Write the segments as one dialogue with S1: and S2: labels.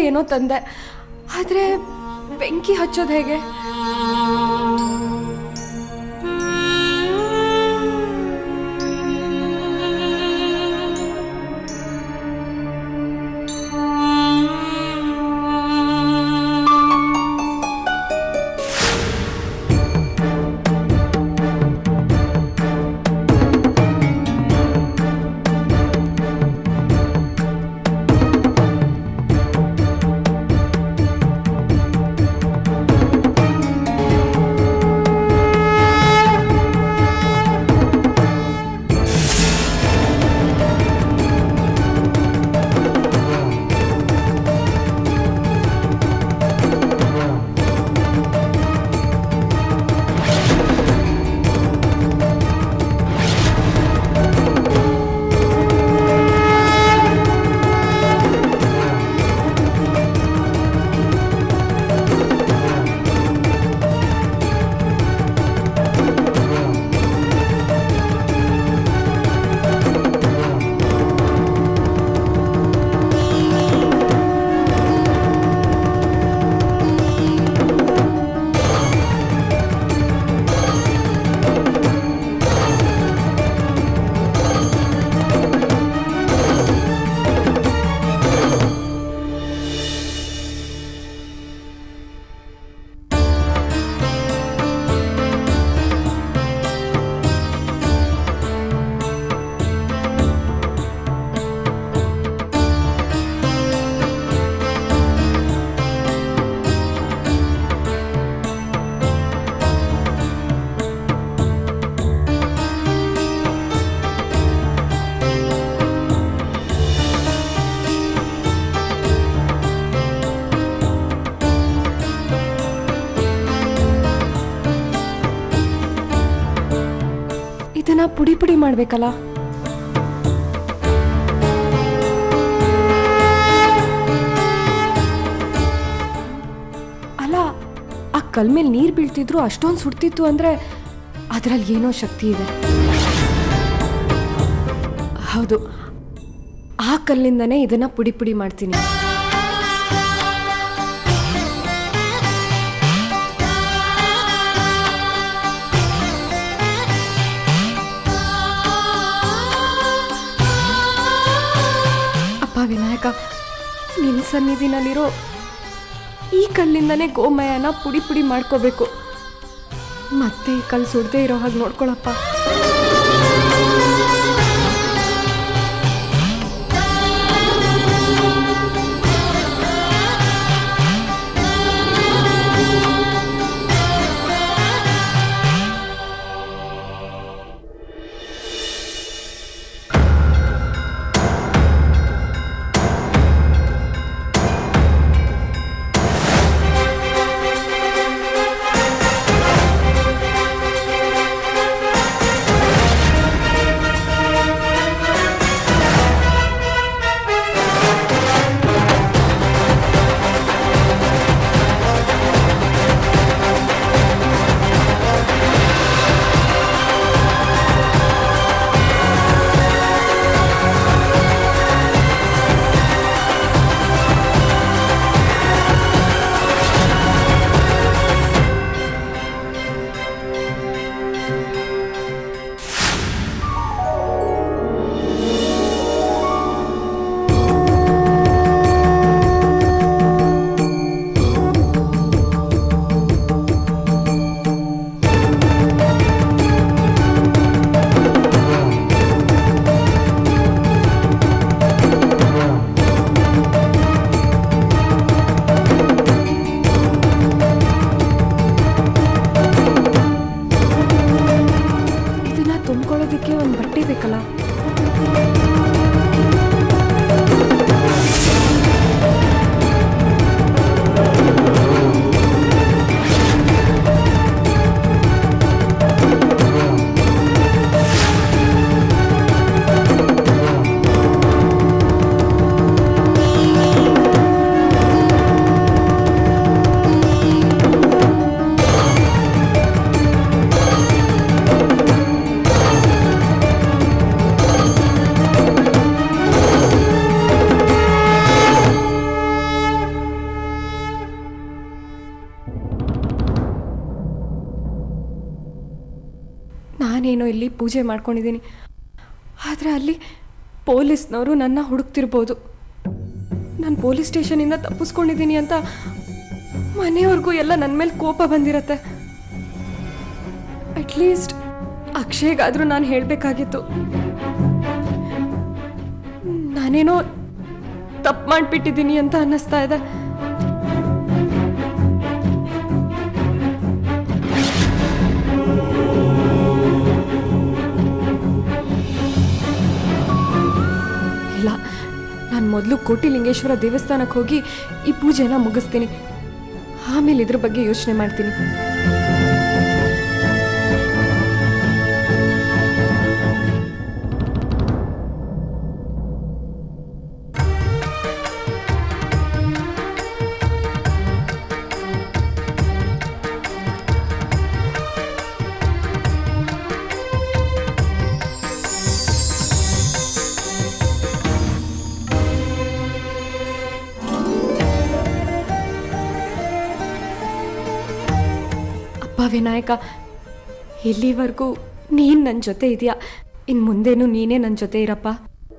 S1: ಏನೋ ತಂದೆ ಆದರೆ ಬೆಂಕಿ ಹಚ್ಚೋದು ಹೇಗೆ ಇದನ್ನ ಪುಡಿ ಪುಡಿ ಮಾಡ್ಬೇಕಲ್ಲ ಅಲ್ಲ ಆ ಕಲ್ ಮೇಲೆ ನೀರು ಬೀಳ್ತಿದ್ರು ಅಷ್ಟೊಂದು ಸುಡ್ತಿತ್ತು ಅಂದ್ರೆ ಅದರಲ್ಲಿ ಏನೋ ಶಕ್ತಿ ಇದೆ ಹೌದು ಆ ಕಲ್ಲಿಂದನೇ ಇದನ್ನ ಪುಡಿ ಪುಡಿ ಮಾಡ್ತೀನಿ ಅಪ್ಪ ವಿನಾಯಕ ನಿನ್ನ ಸನ್ನಿಧಿನಲ್ಲಿರೋ ಈ ಕಲ್ಲಿಂದನೇ ಗೋಮಯನ ಪುಡಿ ಪುಡಿ ಮಾಡ್ಕೋಬೇಕು ಮತ್ತೆ ಈ ಕಲ್ಲು ಸುಡದೆ ಇರೋ ಹಾಗೆ ನೋಡ್ಕೊಳಪ್ಪ
S2: ಆ
S1: ನಾನೇನೋ ಇಲ್ಲಿ ಪೂಜೆ ಮಾಡ್ಕೊಂಡಿದ್ದೀನಿ ಆದರೆ ಅಲ್ಲಿ ಪೊಲೀಸ್ನವರು ನನ್ನ ಹುಡುಕ್ತಿರ್ಬೋದು ನಾನು ಪೊಲೀಸ್ ಸ್ಟೇಷನಿಂದ ತಪ್ಪಿಸ್ಕೊಂಡಿದ್ದೀನಿ ಅಂತ ಮನೆಯವ್ರಿಗೂ ಎಲ್ಲ ನನ್ನ ಮೇಲೆ ಕೋಪ ಬಂದಿರತ್ತೆ ಅಟ್ಲೀಸ್ಟ್ ಅಕ್ಷಯ್ಗಾದರೂ ನಾನು ಹೇಳಬೇಕಾಗಿತ್ತು ನಾನೇನೋ ತಪ್ಪು ಮಾಡಿಬಿಟ್ಟಿದ್ದೀನಿ ಅಂತ ಅನ್ನಿಸ್ತಾ ಇದೆ ಇಲ್ಲ ನಾನು ಮೊದಲು ಕೋಟಿಲಿಂಗೇಶ್ವರ ದೇವಸ್ಥಾನಕ್ಕೆ ಹೋಗಿ ಈ ಪೂಜೆನ ಮುಗಿಸ್ತೀನಿ ಆಮೇಲೆ ಇದ್ರ ಬಗ್ಗೆ ಯೋಚನೆ ಮಾಡ್ತೀನಿ ಅಪ್ಪ ವಿನಾಯಕ ಇಲ್ಲಿವರೆಗೂ ನೀನು ನನ್ನ ಜೊತೆ ಇದೆಯಾ ಇನ್ನು ಮುಂದೇನು ನೀನೇ ನನ್ನ ಜೊತೆ ಇರಪ್ಪ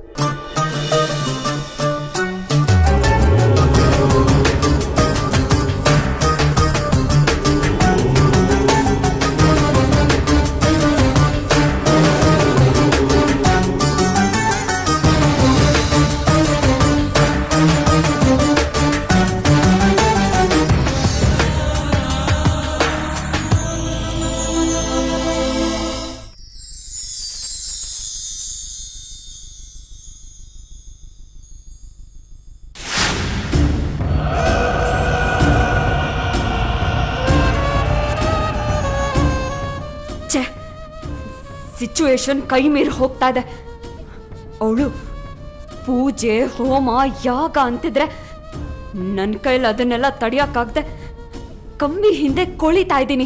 S1: ಛೆ ಸಿಚುವೇಶನ್ ಕೈ ಮೀರಿ ಹೋಗ್ತಾ ಇದೆ ಅವಳು ಪೂಜೆ ಹೋಮ ಯಾಗ ಅಂತಿದ್ರೆ ನನ್ನ ಕೈಲಿ ಅದನ್ನೆಲ್ಲ ತಡಿಯೋಕ್ಕಾಗದೆ ಕಂಬಿ ಹಿಂದೆ ಕೊಳಿತಾ ಇದ್ದೀನಿ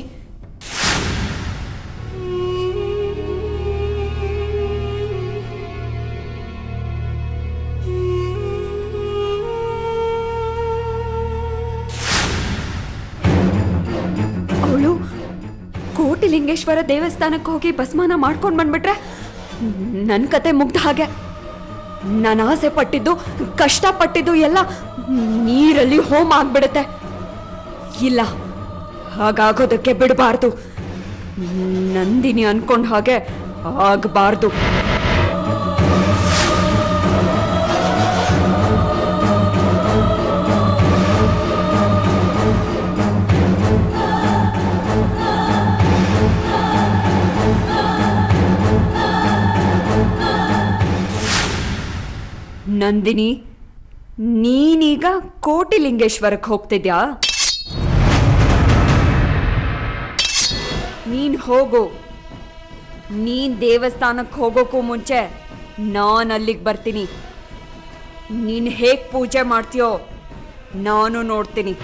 S1: ಅವಳು ಕೋಟಿಲಿಂಗೇಶ್ವರ ದೇವಸ್ಥಾನಕ್ಕೆ ಹೋಗಿ ಭಸ್ಮಾನ ಮಾಡ್ಕೊಂಡು ಬಂದ್ಬಿಟ್ರೆ ನನ್ನ ಕತೆ ಮುಗ್ದ ಹಾಗೆ ನಾನು ಆಸೆ ಪಟ್ಟಿದ್ದು ಕಷ್ಟಪಟ್ಟಿದ್ದು ಎಲ್ಲ ನೀರಲ್ಲಿ ಹೋಮ ಆಗ್ಬಿಡುತ್ತೆ ಇಲ್ಲ ಹಾಗಾಗೋದಕ್ಕೆ ಬಿಡಬಾರ್ದು ನಂದಿನಿ ಅನ್ಕೊಂಡ ಹಾಗೆ ಆಗಬಾರ್ದು ನಂದಿನಿ ನೀನೀಗ ಕೋಟಿಲಿಂಗೇಶ್ವರಕ್ಕೆ ಹೋಗ್ತಿದ್ಯಾ ನೀನ್ ಹೋಗು ನೀನ್ ದೇವಸ್ಥಾನಕ್ಕೆ ಹೋಗೋಕ್ಕೂ ಮುಂಚೆ ನಾನು ಅಲ್ಲಿಗೆ ಬರ್ತೀನಿ ನೀನು ಹೇಗೆ ಪೂಜೆ ಮಾಡ್ತೀಯೋ ನಾನು ನೋಡ್ತೀನಿ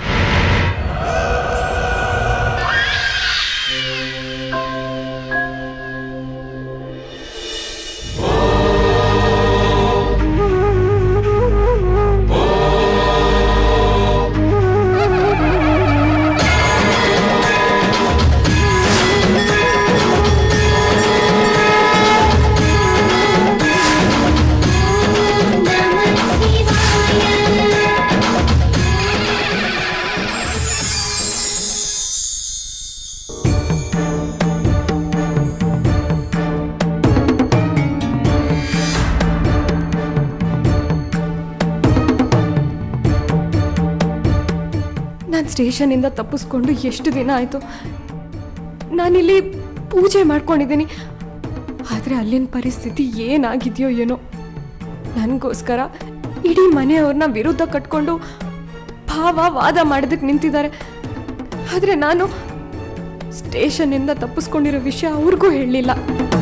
S2: ನಾನು ಸ್ಟೇಷನಿಂದ ತಪ್ಪಿಸ್ಕೊಂಡು ಎಷ್ಟು ದಿನ ಆಯಿತು ನಾನಿಲ್ಲಿ ಪೂಜೆ ಮಾಡ್ಕೊಂಡಿದ್ದೀನಿ ಆದರೆ ಅಲ್ಲಿನ ಪರಿಸ್ಥಿತಿ ಏನಾಗಿದೆಯೋ ಏನೋ ನನಗೋಸ್ಕರ ಇಡೀ ಮನೆಯವ್ರನ್ನ ವಿರುದ್ಧ ಕಟ್ಕೊಂಡು ಭಾವ ವಾದ ಮಾಡೋದಕ್ಕೆ ನಿಂತಿದ್ದಾರೆ ಆದರೆ ನಾನು ಸ್ಟೇಷನ್ನಿಂದ ತಪ್ಪಿಸ್ಕೊಂಡಿರೋ ವಿಷಯ ಅವ್ರಿಗೂ ಹೇಳಲಿಲ್ಲ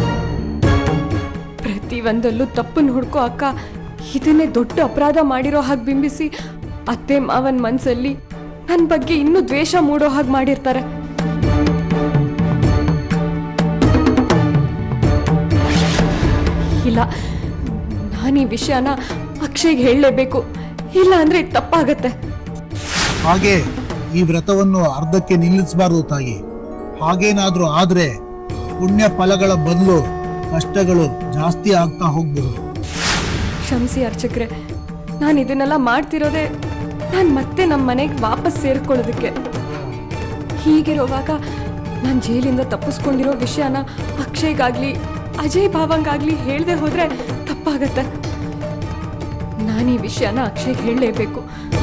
S2: ಪ್ರತಿ ಒಂದಲ್ಲೂ ತಪ್ಪನ್ನು ಹುಡ್ಕೋ ಅಕ್ಕ ಇದನ್ನೇ ದೊಡ್ಡ ಅಪರಾಧ ಮಾಡಿರೋ ಹಾಗೆ ಬಿಂಬಿಸಿ ಅತ್ತೆ ಮಾವನ ಮನಸ್ಸಲ್ಲಿ ನನ್ನ ಬಗ್ಗೆ ಇನ್ನೂ ದ್ವೇಷ ಮೂಡೋ ಹಾಗೆ ಮಾಡಿರ್ತಾರೆ ಇಲ್ಲ ನಾನು ಈ ವಿಷಯನ ಅಕ್ಷಯ್ಗೆ ಹೇಳಲೇಬೇಕು ಇಲ್ಲ ಅಂದ್ರೆ ಇದು ತಪ್ಪಾಗತ್ತೆ
S3: ಹಾಗೆ ಈ ವ್ರತವನ್ನು ಅರ್ಧಕ್ಕೆ ನಿಲ್ಲಿಸಬಾರದು ತಾಯಿ ಹಾಗೇನಾದ್ರೂ ಆದ್ರೆ ಪುಣ್ಯ ಫಲಗಳ ಬದಲು ಕಷ್ಟಗಳು ಜಾಸ್ತಿ ಆಗ್ತಾ ಹೋಗ್ಬಹುದು
S1: ಕ್ಷಮಿಸಿ ಅರ್ಚಕ್ರೆ ನಾನು ಇದನ್ನೆಲ್ಲ ಮಾಡ್ತಿರೋದೇ ನಾನು ಮತ್ತೆ ನಮ್ಮ ಮನೆಗೆ ವಾಪಸ್ ಸೇರ್ಕೊಳ್ಳೋದಕ್ಕೆ ಹೀಗಿರುವಾಗ ನಾನು ಜೈಲಿಂದ ತಪ್ಪಿಸ್ಕೊಂಡಿರೋ ವಿಷಯನ ಅಕ್ಷಯ್ಗಾಗ್ಲಿ ಅಜಯ್ ಭಾವಂಗಾಗ್ಲಿ ಹೇಳದೆ ಹೋದ್ರೆ ತಪ್ಪಾಗತ್ತೆ ನಾನು ಈ ವಿಷಯನ ಅಕ್ಷಯ್ ಹೇಳಲೇಬೇಕು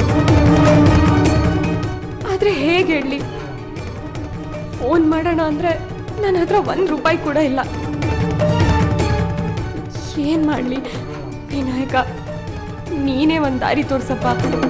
S1: ಆದ್ರೆ ಹೇಗೆ ಹೇಳಲಿ ಫೋನ್ ಮಾಡೋಣ ಅಂದ್ರೆ ನನ್ನ ಹತ್ರ ಒಂದು ರೂಪಾಯಿ ಕೂಡ ಇಲ್ಲ ಏನ್ ಮಾಡ್ಲಿ ವಿನಾಯಕ ನೀನೇ ಒಂದು ದಾರಿ ತೋರ್ಸಪ್ಪ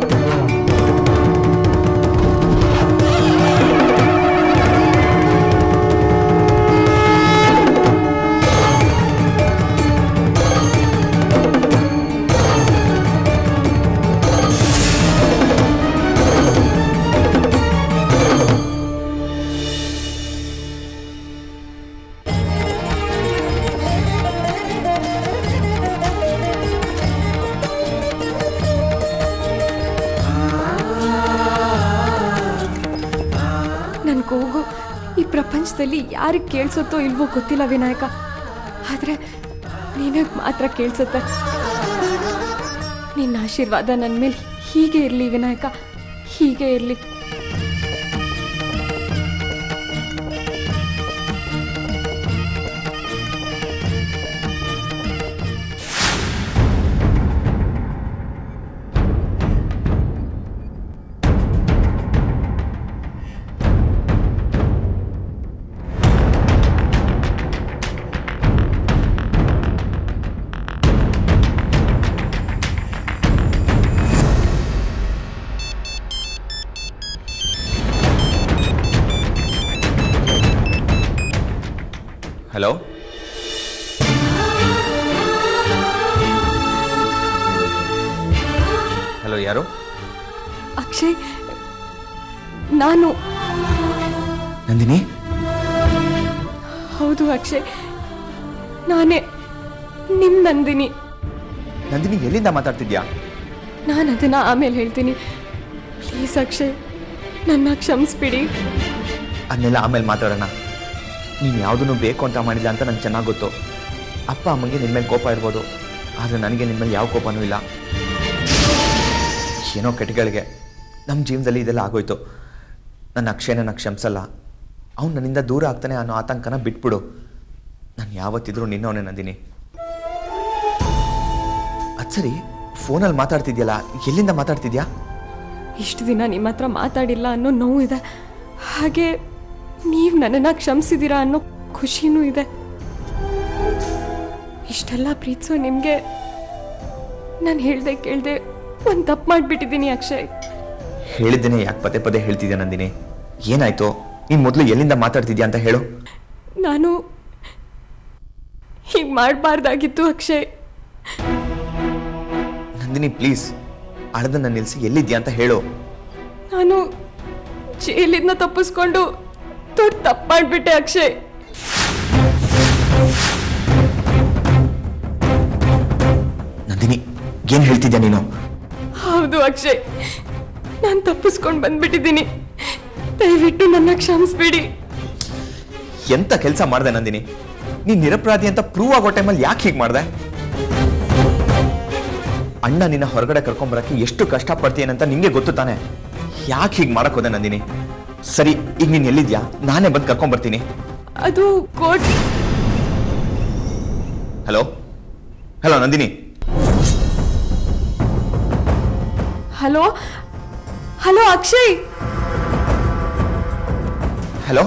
S1: ನನ್ನ ಕೂಗು ಈ ಪ್ರಪಂಚದಲ್ಲಿ ಯಾರಿಗೆ ಕೇಳಿಸುತ್ತೋ ಇಲ್ವೋ ಗೊತ್ತಿಲ್ಲ ವಿನಾಯಕ ಆದರೆ ನಿನಗೆ ಮಾತ್ರ ಕೇಳಿಸುತ್ತೆ ನಿನ್ನ ಆಶೀರ್ವಾದ ನನ್ನ ಮೇಲೆ ಹೀಗೆ ಇರಲಿ ವಿನಾಯಕ ಹೀಗೆ ಇರಲಿ
S4: ಹಲೋ ಹಲೋ ಯಾರು
S1: ಅಕ್ಷಯ್ ನಾನು
S4: ನಂದಿನಿ
S1: ಹೌದು ಅಕ್ಷಯ್ ನಾನೇ ನಿಮ್ಮ ನಂದಿನಿ
S4: ನಂದಿನಿ ಎಲ್ಲಿಂದ ಮಾತಾಡ್ತಿದ್ಯಾ
S1: ನಾನು ಅದನ್ನು ಆಮೇಲೆ ಹೇಳ್ತೀನಿ ಪ್ಲೀಸ್ ಅಕ್ಷಯ್ ನನ್ನ ಕ್ಷಮಿಸ್ಬಿಡಿ
S4: ಅದನ್ನೆಲ್ಲ ಆಮೇಲೆ ಮಾತಾಡೋಣ ನೀನು ಯಾವುದನ್ನು ಬೇಕು ಅಂತ ಮಾಡಿಲ್ಲ ಅಂತ ನಂಗೆ ಚೆನ್ನಾಗಿ ಗೊತ್ತು ಅಪ್ಪ ಅಮ್ಮಂಗೆ ನಿನ್ನ ಮೇಲೆ ಕೋಪ ಇರ್ಬೋದು ಆದರೆ ನನಗೆ ನಿನ್ನ ಮೇಲೆ ಯಾವ ಕೋಪನೂ ಇಲ್ಲ ಏನೋ ಕೆಟ್ಟಗಳಿಗೆ ನಮ್ಮ ಜೀವನದಲ್ಲಿ ಇದೆಲ್ಲ ಆಗೋಯ್ತು ನನ್ನ ಅಕ್ಷಯನ ಕ್ಷಮಿಸಲ್ಲ ಅವ್ನು ನನ್ನಿಂದ ದೂರ ಆಗ್ತಾನೆ ಅನ್ನೋ ಆತಂಕನ ಬಿಟ್ಬಿಡು ನಾನು ಯಾವತ್ತಿದ್ರೂ ನಿನ್ನವನೇ ನಂದಿನಿ ಅದು ಸರಿ ಫೋನಲ್ಲಿ ಮಾತಾಡ್ತಿದ್ಯಲ್ಲ ಎಲ್ಲಿಂದ ಮಾತಾಡ್ತಿದ್ಯಾ
S1: ಇಷ್ಟು ದಿನ ನಿಮ್ಮ ಹತ್ರ ಮಾತಾಡಿಲ್ಲ ಅನ್ನೋ ನೋವು ಇದೆ ಹಾಗೆ ನೀವು ನನ್ನನ್ನು ಕ್ಷಮಿಸಿದ್ದೀರಾ ಅನ್ನೋ ಖುಷಿನೂ ಇದೆ ಇಷ್ಟೆಲ್ಲ ಪ್ರೀತಿಸೋ ನಿಮಗೆ ನಾನು ಹೇಳ್ದೆ ಕೇಳ್ದೆ ಒಂದು ತಪ್ಪು ಮಾಡಿಬಿಟ್ಟಿದ್ದೀನಿ ಅಕ್ಷಯ್
S4: ಹೇಳಿದ್ದೇನೆ ಯಾಕೆ ಪದೇ ಪದೇ ಹೇಳ್ತಿದ್ಯಾ ನಂದಿನಿ ಏನಾಯ್ತು ನೀನು ಮೊದಲು ಎಲ್ಲಿಂದ ಮಾತಾಡ್ತಿದ್ಯಾ ಅಂತ ಹೇಳು
S1: ನಾನು ಹೀಗೆ ಮಾಡಬಾರ್ದಾಗಿತ್ತು ಅಕ್ಷಯ್
S4: ನಂದಿನಿ ಪ್ಲೀಸ್ ಅಳದನ್ನ ನಿಲ್ಲಿಸಿ ಎಲ್ಲಿದ್ಯಾ ಅಂತ ಹೇಳು
S1: ನಾನು ಜೈಲಿಂದ ತಪ್ಪಿಸ್ಕೊಂಡು ದೊಡ್ಡ ತಪ್ಪು ಮಾಡಿಬಿಟ್ಟೆ ಅಕ್ಷಯ್
S4: ನಂದಿನಿ ಏನ್ ಹೇಳ್ತಿದ್ಯಾ ನೀನು
S1: ಹೌದು ಅಕ್ಷಯ್ ನಾನು ತಪ್ಪಿಸ್ಕೊಂಡು ಬಂದ್ಬಿಟ್ಟಿದ್ದೀನಿ ದಯವಿಟ್ಟು ನನ್ನ ಕ್ಷಮಿಸ್ಬೇಡಿ
S4: ಎಂತ ಕೆಲಸ ಮಾಡ್ದೆ ನಂದಿನಿ ನೀನ್ ನಿರಪರಾಧಿ ಅಂತ ಪ್ರೂವ್ ಆಗೋ ಟೈಮಲ್ಲಿ ಯಾಕೆ ಹೀಗೆ ಮಾಡ್ದೆ ಅಣ್ಣ ನಿನ್ನ ಹೊರಗಡೆ ಕರ್ಕೊಂಬರಕ್ಕೆ ಎಷ್ಟು ಕಷ್ಟಪಡ್ತೀಯನಂತ ನಿಂಗೆ ಗೊತ್ತು ತಾನೆ ಯಾಕೆ ಹೀಗೆ ಮಾಡಕ್ ಹೋದೆ ನಂದಿನಿ ಸರಿ ಈಗ ನೀನ್ ಎಲ್ಲಿದ್ಯಾ ನಾನೇ ಬಂದು ಕರ್ಕೊಂಬರ್ತೀನಿ
S1: ಅದು court
S4: hello hello Nandini
S1: hello hello Akshay
S4: hello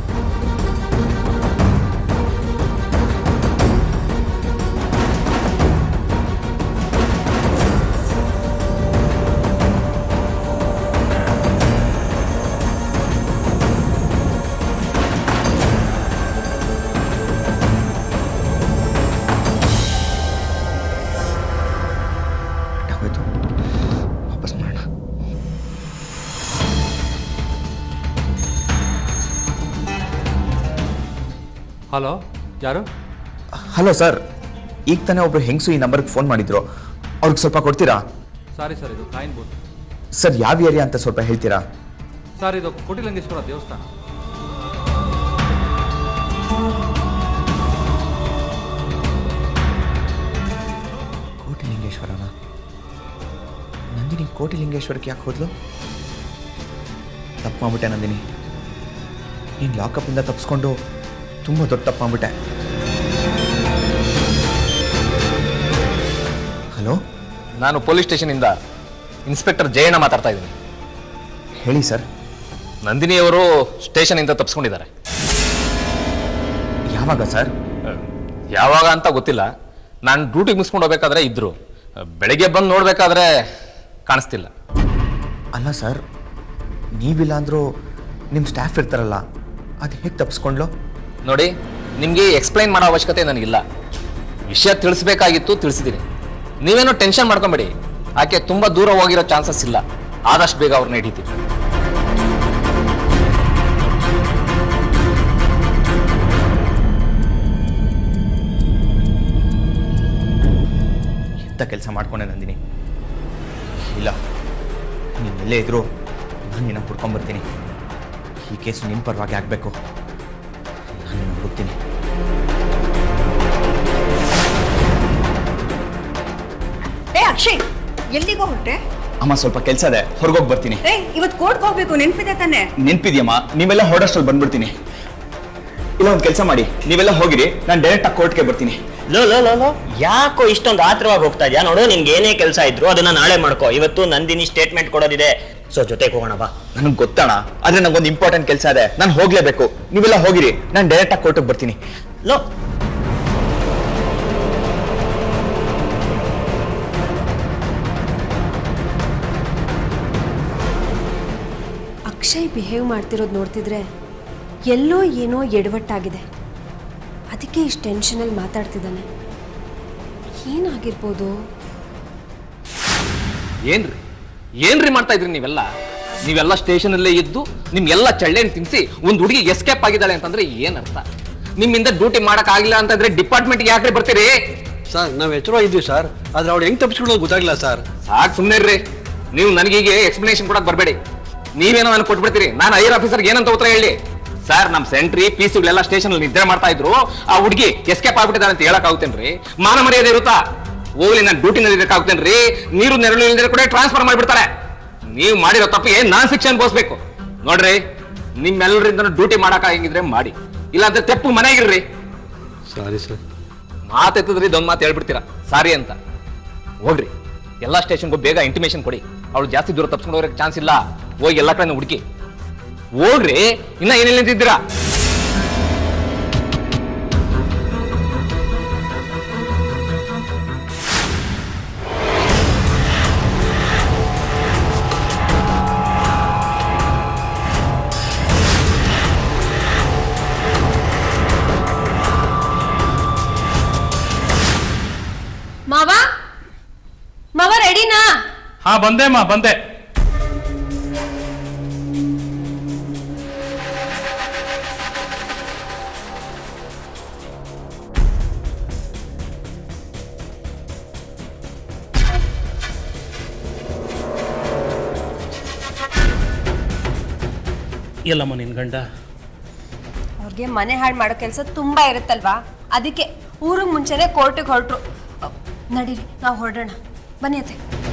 S4: ಹೋಯ್ತು ವಾಪಸ್ ಮಾಡೋಣ
S5: ಹಲೋ ಯಾರು
S4: ಹಲೋ ಸರ್ ಈಗ ತಾನೇ ಒಬ್ರು ಹೆಂಗಸು ಈ ನಂಬರ್ಗೆ ಫೋನ್ ಮಾಡಿದ್ರು ಅವ್ರಿಗೆ ಸ್ವಲ್ಪ ಕೊಡ್ತೀರಾ
S5: ಸಾರಿ ಸರ್ ಇದು ಕಾಯಿನ್ ಬೂತ್
S4: ಸರ್ ಯಾವ ಏರಿಯಾ ಅಂತ ಸ್ವಲ್ಪ ಹೇಳ್ತೀರಾ
S5: ಸರ್ ಇದು ಕೋಟಿಲಿಂಗೇಶ್ವರ ದೇವಸ್ಥಾನ
S4: ನಂದಿನಿ ಕೋಟಿಲಿಂಗೇಶ್ವರಕ್ಕೆ ಯಾಕೆ ಹೋದ್ಲು ತಪ್ಪು ಮಾಡ್ಬಿಟ್ಟೆ ನಂದಿನಿ ನೀನು ಲಾಕಪ್ಪಿಂದ ತಪ್ಪಿಸ್ಕೊಂಡು ತುಂಬ ದೊಡ್ಡ ತಪ್ಪು ಮಾಡ್ಬಿಟ್ಟೆ ಹಲೋ
S6: ನಾನು ಪೊಲೀಸ್ ಸ್ಟೇಷನಿಂದ ಇನ್ಸ್ಪೆಕ್ಟರ್ ಜಯಣ್ಣ ಮಾತಾಡ್ತಾ ಇದ್ದೀನಿ
S4: ಹೇಳಿ ಸರ್
S6: ನಂದಿನಿಯವರು ಸ್ಟೇಷನಿಂದ ತಪ್ಪಿಸ್ಕೊಂಡಿದ್ದಾರೆ
S4: ಯಾವಾಗ ಸರ್
S6: ಯಾವಾಗ ಅಂತ ಗೊತ್ತಿಲ್ಲ ನಾನು ಡ್ಯೂಟಿ ಮುಗಿಸ್ಕೊಂಡು ಹೋಗ್ಬೇಕಾದ್ರೆ ಇದ್ರು ಬೆಳಗ್ಗೆ ಬಂದು ನೋಡ್ಬೇಕಾದ್ರೆ ಕಾಣಿಸ್ತಿಲ್ಲ
S4: ಅಲ್ಲ ಸರ್ ನೀವಿಲ್ಲ ಅಂದರೂ ನಿಮ್ಮ ಸ್ಟಾಫ್ ಇರ್ತಾರಲ್ಲ ಅದು ಹೇಗೆ ತಪ್ಪಿಸ್ಕೊಂಡ್ಲು
S6: ನೋಡಿ ನಿಮಗೆ ಎಕ್ಸ್ಪ್ಲೈನ್ ಮಾಡೋ ಅವಶ್ಯಕತೆ ನನಗಿಲ್ಲ ವಿಷಯ ತಿಳಿಸ್ಬೇಕಾಗಿತ್ತು ತಿಳಿಸಿದ್ದೀನಿ ನೀವೇನೋ ಟೆನ್ಷನ್ ಮಾಡ್ಕೊಂಬೇಡಿ ಆಕೆ ತುಂಬ ದೂರ ಹೋಗಿರೋ ಚಾನ್ಸಸ್ ಇಲ್ಲ ಆದಷ್ಟು ಬೇಗ ಅವ್ರನ್ನ ಹಿಡಿತೀವಿ
S4: ಎಂಥ ಕೆಲಸ ಮಾಡ್ಕೊಂಡೆ ನಂದಿನಿ ಇಲ್ಲ ನೀನು ಎಲ್ಲೇ ಇದ್ರು ನಾನು ನಿನ್ನ ಹುಡ್ಕೊಂಬರ್ತೀನಿ ಈ ಕೇಸು ನಿಮ್ಮ ಪರವಾಗಿ ಆಗಬೇಕು ನಾನು ನಿನ್ನ ಹುಡುಕ್ತೀನಿ
S7: ಏ ಅಕ್ಷಯ್ ಎಲ್ಲಿಗೋ ಹೊರಟೆ
S8: ಅಮ್ಮ ಸ್ವಲ್ಪ ಕೆಲಸ ಇದೆ ಹೊರಗೋಗಿ ಬರ್ತೀನಿ
S7: ಏ ಇವತ್ತು ಕೋರ್ಟ್ಗೆ ಹೋಗ್ಬೇಕು ನೆನ್ಪಿದೆ ತಾನೆ
S8: ನೆನ್ಪಿದ್ಯಮ್ಮ ನೀವೆಲ್ಲ ಹೊರಡಷ್ಟಲ್ಲಿ ಬಂದ್ಬಿಡ್ತೀನಿ ಇಲ್ಲ ಒಂದು ಕೆಲಸ ಮಾಡಿ ನೀವೆಲ್ಲ ಹೋಗಿರಿ ನಾನು ಡೈರೆಕ್ಟ್ ಆಗಿ ಕೋರ್ಟ್ಗೆ ಬರ್ತೀನಿ
S9: ಲೋ ಲೋ ಲೋ ಲೋ ಯಾಕೋ ಇಷ್ಟೊಂದು ಆತ್ರವಾಗಿ ಹೋಗ್ತಾ ಇದೆಯಾ ನೋಡು ನಿನ್ಗೆ ಏನೇ ಕೆಲಸ ಇದ್ರು ಅದನ್ನ ನಾಳೆ ಮಾಡ್ಕೋ ಇವತ್ತು ನಂದಿನಿ ಸ್ಟೇಟ್ಮೆಂಟ್ ಕೊಡೋದಿದೆ ಸೊ ಜೊತೆಗೆ ಹೋಗೋಣ ಬಾ
S8: ನನಗೆ ಗೊತ್ತಣ ಆದ್ರೆ ನಂಗೊಂದು ಇಂಪಾರ್ಟೆಂಟ್ ಕೆಲಸ ಇದೆ ನಾನು ಹೋಗ್ಲೇಬೇಕು ನೀವೆಲ್ಲ ಹೋಗಿರಿ ನಾನು ಡೈರೆಕ್ಟ್ ಆಗಿ ಕೋರ್ಟಿಗೆ ಬರ್ತೀನಿ
S9: ಲೋ
S10: ಅಕ್ಷಯ್ ಬಿಹೇವ್ ಮಾಡ್ತಿರೋದು ನೋಡ್ತಿದ್ರೆ ಎಲ್ಲೋ ಏನೋ ಎಡವಟ್ಟಾಗಿದೆ ಅದಕ್ಕೆ ಇಷ್ಟು ಟೆನ್ಷನಲ್ಲಿ ಮಾತಾಡ್ತಿದ್ದಾನೆ ಏನಾಗಿರ್ಬೋದು
S6: ಏನ್ರಿ ಏನ್ರಿ ಮಾಡ್ತಾ ಇದ್ರಿ ನೀವೆಲ್ಲ ನೀವೆಲ್ಲ ಸ್ಟೇಷನಲ್ಲೇ ಇದ್ದು ನಿಮ್ಗೆಲ್ಲ ಚಳ್ಳೆನ್ ತಿನ್ಸಿ ಒಂದು ಹುಡುಗಿ ಎಸ್ಕೇಪ್ ಆಗಿದ್ದಾಳೆ ಅಂತಂದ್ರೆ ಏನ್ ಅರ್ಥ ನಿಮ್ಮಿಂದ ಡ್ಯೂಟಿ ಮಾಡಕ್ ಆಗಿಲ್ಲ ಅಂತಂದ್ರೆ ಡಿಪಾರ್ಟ್ಮೆಂಟ್ಗೆ ಯಾಕ್ರಿ ಬರ್ತೀರಿ
S5: ಸರ್ ನಾವು ಎಚ್ಚರ ಇದ್ವಿ ಸರ್ ಆದ್ರೆ ಅವ್ರು ಹೆಂಗ್ ತಪ್ಪಿಸ್ಕೊಳ್ಳೋದು ಗೊತ್ತಾಗಿಲ್ಲ ಸರ್
S6: ಸಾಕ್ ಸುಮ್ಮನೆ ಇರ್ರಿ ನೀವು ನನಗೀಗ ಎಕ್ಸ್ಪ್ಲನೇಷನ್ ಕೊಡಕ್ ಬರಬೇಡಿ ನೀವೇನೋ ನನಗೆ ಕೊಟ್ಬಿಡ್ತೀರಿ ನಾನು ಐರ್ ಆಫೀಸರ್ಗೆ ಏನಂತ ಉತ್ತರ ಹೇಳಿ ಸರ್ ನಮ್ಮ ಸೆಂಟ್ರಿ ಪಿ ಸಿಗಳೆಲ್ಲ ಸ್ಟೇಷನ್ ಅಲ್ಲಿ ನಿದ್ರೆ ಮಾಡ್ತಾ ಇದ್ರು ಆ ಹುಡುಗಿ ಎಸ್ಕೇಪ್ ಆಗ್ಬಿಟ್ಟಿದ್ದಾರೆ ಅಂತ ಹೇಳಕ್ ಆಗುತ್ತೇನ್ರಿ ಮಾನ ಮರ್ಯಾದೆ ಇರುತ್ತಾ ಹೋಗ್ಲಿ ನಾನು ಡ್ಯೂಟಿನಲ್ಲಿ ಇರಕ್ಕಾಗುತ್ತೇನ್ರಿ ನೀರು ನೆರಳು ಇಲ್ಲದೆ ಕೂಡ ಟ್ರಾನ್ಸ್ಫರ್ ಮಾಡಿಬಿಡ್ತಾರೆ ನೀವು ಮಾಡಿರೋ ತಪ್ಪಿಗೆ ನಾನ್ ಶಿಕ್ಷೆ ಅನ್ಭವಿಸ್ಬೇಕು ನೋಡ್ರಿ ನಿಮ್ಮೆಲ್ಲರಿಂದ ಡ್ಯೂಟಿ ಮಾಡಕ್ ಆಗಿದ್ರೆ ಮಾಡಿ ಇಲ್ಲಾಂದ್ರೆ ತೆಪ್ಪು ಮನೆಗಿರ್ರಿ
S5: ಸಾರಿ ಸರ್
S6: ಮಾತೆತ್ತಿದ್ರಿ ಇದೊಂದು ಮಾತು ಹೇಳ್ಬಿಡ್ತೀರಾ ಸಾರಿ ಅಂತ ಹೋಗ್ರಿ ಎಲ್ಲಾ ಸ್ಟೇಷನ್ಗೂ ಬೇಗ ಇಂಟಿಮೇಷನ್ ಕೊಡಿ ಅವಳು ಜಾಸ್ತಿ ದೂರ ತಪ್ಸ್ಕೊಂಡು ಹೋಗಕ್ಕೆ ಚಾನ್ಸ್ ಇಲ್ಲ ಹೋಗಿ ಎಲ್ಲ ಕಡೆ ಹುಡುಕಿ ಹೋಗ್ರಿ ಇನ್ನ ಏನೇನು ನಿಂತಿದ್ದೀರಾ
S10: ಮಾವ ಮಾವ ರೆಡಿನಾ
S5: ಹಾ ಬಂದೆ ಮಾ ಬಂದೆ
S9: ಎಲ್ಲಮ್ಮ ನಿನ್ ಗಂಡ
S10: ಅವ್ರಿಗೆ ಮನೆ ಹಾಳು ಮಾಡೋ ಕೆಲಸ ತುಂಬಾ ಇರುತ್ತಲ್ವಾ ಅದಕ್ಕೆ ಊರಿಗೆ ಮುಂಚೆನೆ ಕೋರ್ಟಿಗೆ ಹೊರಟ್ರು ನಡೀರಿ ನಾವು ಹೊರಡೋಣ ಬನ್ನಿ ಅತ್ತೆ